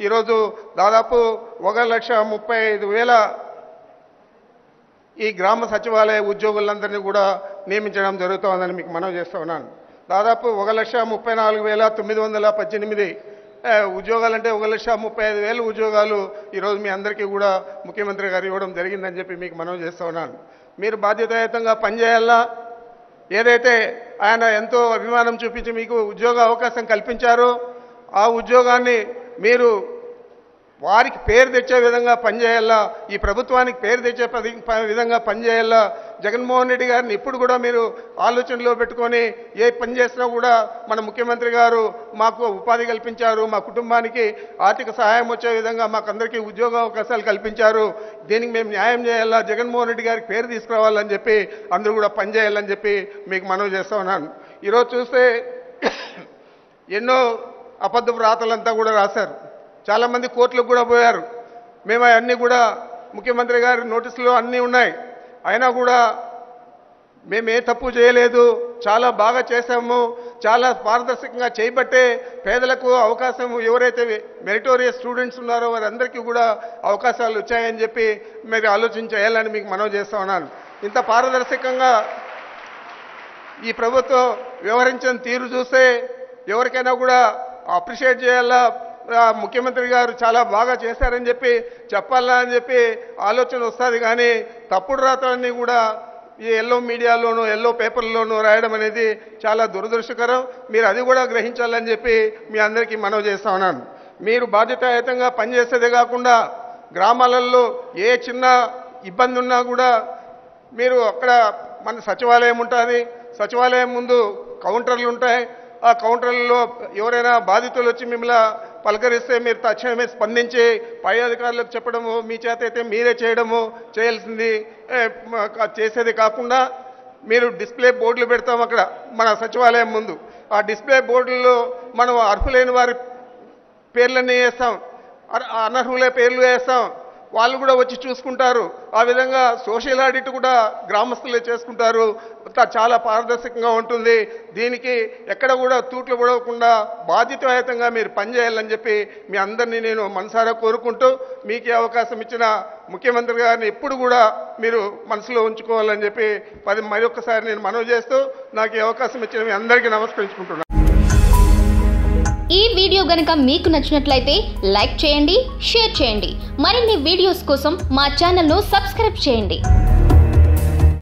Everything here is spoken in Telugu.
ఈరోజు దాదాపు ఒక లక్ష ముప్పై ఐదు వేల ఈ గ్రామ సచివాలయ ఉద్యోగులందరినీ కూడా నియమించడం జరుగుతోందని మీకు మనవి చేస్తూ ఉన్నాను దాదాపు ఒక లక్ష ముప్పై నాలుగు వేల తొమ్మిది వందల పద్దెనిమిది ఆ, ఉద్యోగాలంటే ఒక లక్ష ముప్పై ఐదు వేల ఉద్యోగాలు ఈరోజు మీ అందరికీ కూడా ముఖ్యమంత్రి గారు ఇవ్వడం జరిగిందని చెప్పి మీకు మనవి చేస్తూ ఉన్నాను మీరు బాధ్యతాయుతంగా పనిచేయాలా ఏదైతే ఆయన ఎంతో అభిమానం చూపించి మీకు ఉద్యోగ అవకాశం కల్పించారో ఆ ఉద్యోగాన్ని మీరు వారికి పేరు తెచ్చే విధంగా పనిచేయాలా ఈ ప్రభుత్వానికి పేరు తెచ్చే పది- ప- విధంగా పనిచేయాలా జగన్మోహన్ రెడ్డి గారిని ఇప్పుడు కూడా మీరు ఆలోచనలో పెట్టుకొని ఏ పని చేసినా కూడా మన ముఖ్యమంత్రి గారు మాకు ఉపాధి కల్పించారు మా కుటుంబానికి ఆర్థిక సహాయం వచ్చే విధంగా మాకందరికీ ఉద్యోగ అవకాశాలు కల్పించారు దీనికి మేము న్యాయం చేయాలా జగన్మోహన్ రెడ్డి గారికి పేరు తీసుకురావాలని చెప్పి అందరూ కూడా పనిచేయాలని చెప్పి మీకు మనవి చేస్తా ఉన్నాను ఈరోజు చూస్తే ఎన్నో అబద్ధపు రాతలంతా కూడా రాశారు చాలామంది కోర్టులకు కూడా పోయారు మేము అవన్నీ కూడా ముఖ్యమంత్రి గారి నోటీసులో అన్నీ ఉన్నాయి అయినా కూడా మేము ఏ తప్పు చేయలేదు చాలా బాగా చేశాము చాలా పారదర్శకంగా చేయబట్టే పేదలకు అవకాశం ఎవరైతే మెరిటోరియస్ స్టూడెంట్స్ ఉన్నారో వారందరికీ కూడా అవకాశాలు వచ్చాయని చెప్పి మీరు ఆలోచన చేయాలని మీకు మనవి చేస్తా ఉన్నాను ఇంత పారదర్శకంగా ఈ ప్రభుత్వం వ్యవహరించిన తీరు చూస్తే ఎవరికైనా కూడా అప్రిషియేట్ చేయాలా ఆ, ముఖ్యమంత్రి గారు చాలా బాగా చేశారని చెప్పి చెప్పాలా అని చెప్పి ఆలోచన వస్తుంది కానీ తప్పుడు రాతలన్నీ కూడా ఈ ఎల్లో మీడియాలోనూ ఎల్లో పేపర్లోనూ రాయడం అనేది చాలా దురదృష్టకరం మీరు అది కూడా గ్రహించాలని చెప్పి మీ అందరికీ మనవి చేస్తా ఉన్నాను మీరు బాధ్యతాయుతంగా పనిచేసేదే కాకుండా గ్రామాలలో ఏ చిన్న ఇబ్బంది ఉన్నా కూడా మీరు అక్కడ మన సచివాలయం ఉంటుంది సచివాలయం ముందు కౌంటర్లు ఉంటాయి ఆ కౌంటర్లలో ఎవరైనా బాధితులు వచ్చి మిమ్మల్ని పలకరిస్తే మీరు తక్షణమే స్పందించి పై అధికారులకు చెప్పడము మీ చేత అయితే మీరే చేయడము చేయాల్సింది ఏ, మ- క- చేసేది కాకుండా మీరు డిస్ప్లే బోర్డులు పెడతాం అక్కడ మన సచివాలయం ముందు ఆ డిస్ప్లే బోర్డుల్లో మనం అర్హులైన వారి పేర్లన్నీ వేస్తాం అర్- అనర్హులే పేర్లు వేస్తాం వాళ్ళు కూడా వచ్చి చూసుకుంటారు ఆ విధంగా సోషల్ ఆడిట్ కూడా గ్రామస్తులే చేసుకుంటారు అంతా చాలా పారదర్శకంగా ఉంటుంది దీనికి ఎక్కడ కూడా తూట్లు పడవకుండా బాధ్యతాయుతంగా మీరు పనిచేయాలని చెప్పి మీ అందరినీ నేను మనసారా కోరుకుంటూ మీకు ఈ అవకాశం ఇచ్చిన ముఖ్యమంత్రి గారిని ఎప్పుడు కూడా మీరు మనసులో ఉంచుకోవాలని చెప్పి పది మరొకసారి నేను మనవి చేస్తూ నాకు ఈ అవకాశం ఇచ్చిన మీ అందరికీ నమస్కరించుకుంటున్నాను ఈ వీడియో గనుక మీకు నచ్చినట్లయితే లైక్ చేయండి షేర్ చేయండి మరిన్ని వీడియోస్ కోసం మా ఛానల్ను సబ్స్క్రైబ్ చేయండి